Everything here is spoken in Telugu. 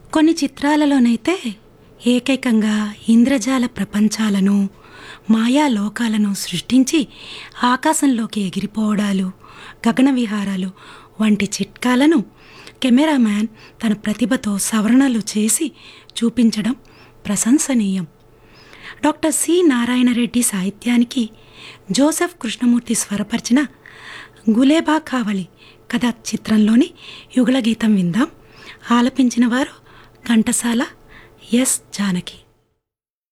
కొన్ని చిత్రాలలోనైతే ఏకైకంగా ఇంద్రజాల ప్రపంచాలను మాయా లోకాలను సృష్టించి ఆకాశంలోకి ఎగిరిపోవడాలు గగన విహారాలు వంటి చిట్కాలను కెమెరామ్యాన్ తన ప్రతిభతో సవరణలు చేసి చూపించడం ప్రశంసనీయం డాక్టర్ సి నారాయణరెడ్డి సాహిత్యానికి జోసెఫ్ కృష్ణమూర్తి స్వరపరిచిన గులేబా కావళి కథ చిత్రంలోని యుగళ గీతం విందాం ఆలపించిన వారు ఘంటసాల ఎస్ జానకి